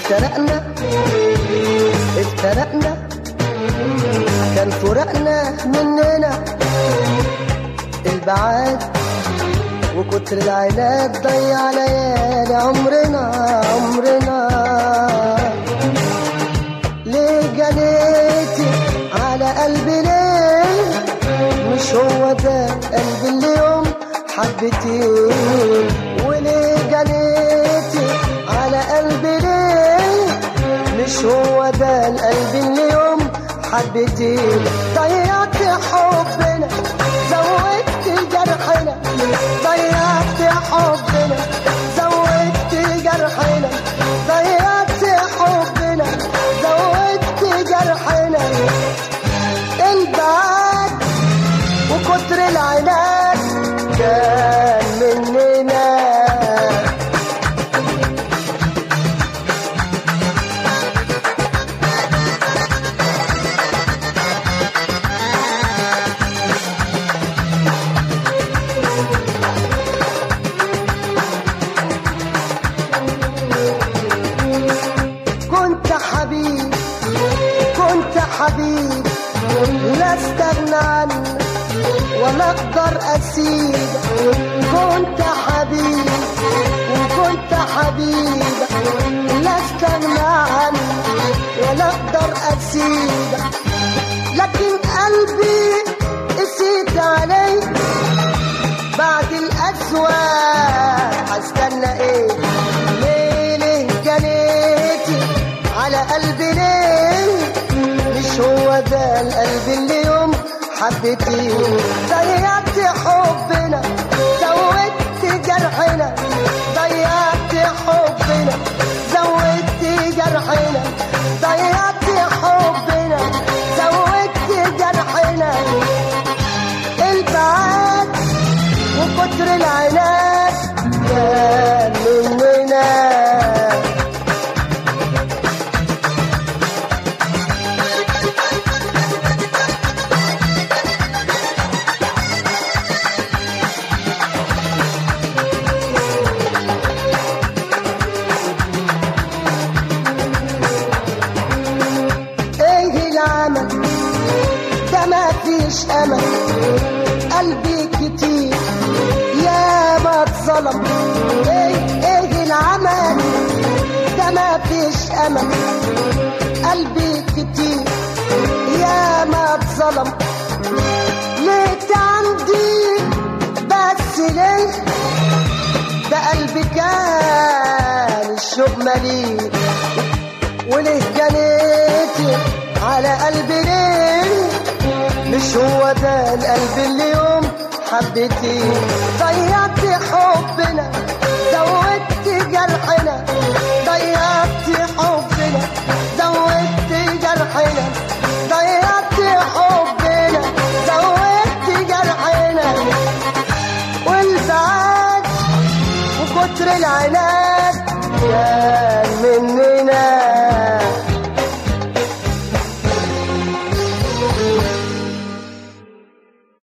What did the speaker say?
افترقنا افترقنا كان فراقنا مننا البعاد وكتر العناد ضيع ليالي عمرنا عمرنا ليه جنيتي على قلبي ليه مش هو ده قلبي اللي يوم حبتين وليه جنيتي على قلبي ليه مش هو ده القلب اللي يوم حبتين ضيعت حبنا زودت جرحنا ضيعت حبنا زودت جرحنا ضيعت حبنا زودت جرحنا البعد وكتر العناد كان مننا كنت حبيب كنت حبيب لا استغنى عنك ولا اقدر اسيب كنت حبيب وكنت حبيب لا استغنى عنك ولا اقدر اسيب لكن قلبي قسيت عليك بعد الأسواق هستنى ايه ليه ليه جنيتي على قلبي ليه مش هو ده القلب اللي يوم حبتي ضيعت حبنا زودت جرحنا ضيعت حبنا زودت جرحنا ضيعت حبنا زودت جرحنا البعاد وكتر العناد كان مننا ايه العمل ده ما فيش امل قلبي كتير يا ما اتظلم ايه ايه العمل ده ما فيش امل قلبي كتير يا ما اتظلم ليت عندي بس ليه ده قلبي كان الشوق مليء وليه جنيتي على قلبي ليه مش هو ده القلب اللي يوم حبتي ضيعت حبنا زودت جرحنا